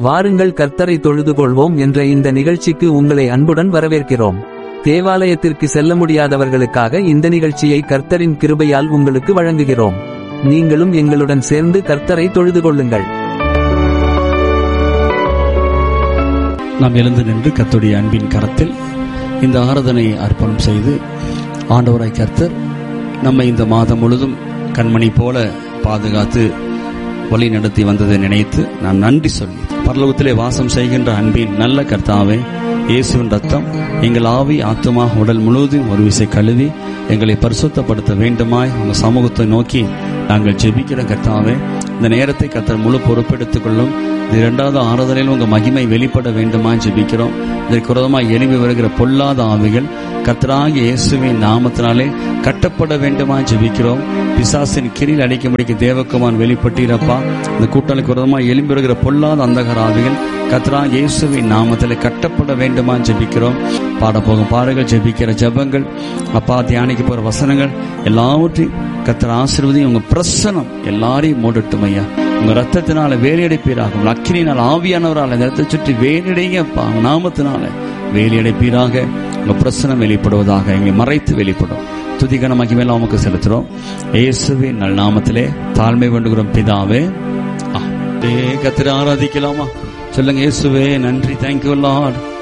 வாருங்கள் கர்த்தரை தொழுது கொள்வோம் என்ற இந்த நிகழ்ச்சிக்கு உங்களை அன்புடன் வரவேற்கிறோம் தேவாலயத்திற்கு செல்ல முடியாதவர்களுக்காக இந்த நிகழ்ச்சியை கர்த்தரின் கிருபையால் உங்களுக்கு வழங்குகிறோம் நீங்களும் எங்களுடன் சேர்ந்து கர்த்தரை தொழுது கொள்ளுங்கள் நாம் எழுந்து நின்று கர்த்தருடைய அன்பின் கரத்தில் இந்த ஆராதனை அர்ப்பணம் செய்து ஆண்டவராய் கர்த்தர் நம்மை இந்த மாதம் முழுதும் கண்மணி போல பாதுகாத்து வழி நடத்தி வந்ததை நினைத்து நான் நன்றி சொல்லி பரலோகத்திலே வாசம் செய்கின்ற அன்பின் நல்ல கர்த்தாவே இயேசுவின் ரத்தம் எங்கள் ஆவி ஆத்மா உடல் முழுவதும் ஒரு விசை கழுவி எங்களை பரிசுத்தப்படுத்த வேண்டுமாய் உங்க சமூகத்தை நோக்கி நாங்கள் ஜெபிக்கிற கர்த்தாவே இந்த நேரத்தை கர்த்தர் முழு பொறுப்பெடுத்துக் கொள்ளும் இந்த இரண்டாவது ஆறுதலில் உங்க மகிமை வெளிப்பட வேண்டுமா ஜெபிக்கிறோம் இதற்கு விரோதமாக எழுப்பி வருகிற பொல்லாத ஆவிகள் கர்த்தராகிய இயேசுவின் நாமத்தினாலே கட்டப்பட வேண்டுமா ஜெபிக்கிறோம் பிசாசின் கிரியில் அடிக்க முடிக்க தேவக்குமான் வெளிப்பட்டீரப்பா இந்த கூட்டலுக்கு விரோதமாக எழும்பி வருகிற பொல்லாத அந்தகர ஆவிகள் கத்ரா இயேசுவின் நாமத்தில் கட்டப்பட வேண்டுமா ஜெபிக்கிறோம் பாட போகும் பாடல்கள் ஜெபிக்கிற ஜெபங்கள் அப்பா தியானிக்க போற வசனங்கள் எல்லாவற்றையும் கத்திர ஆசிர்வதி உங்க பிரசனம் எல்லாரையும் மூடட்டும் ஐயா உங்க ரத்தத்தினால வேலையடைப்பீராக உங்க அக்கினினால் ஆவியானவரால் இந்த ரத்தத்தை சுற்றி வேலையடைங்கப்பா உங்க நாமத்தினால வேலையடைப்பீராக உங்க பிரசனம் வெளிப்படுவதாக எங்களை மறைத்து வெளிப்படும் துதிகன மகிமையெல்லாம் உமக்கு செலுத்துறோம் இயேசுவின் நல் நாமத்திலே தாழ்மை வேண்டுகிறோம் பிதாவே கத்திர ஆராதிக்கலாமா சொல்லுங்க இயேசுவே நன்றி தேங்க்யூ லார்ட்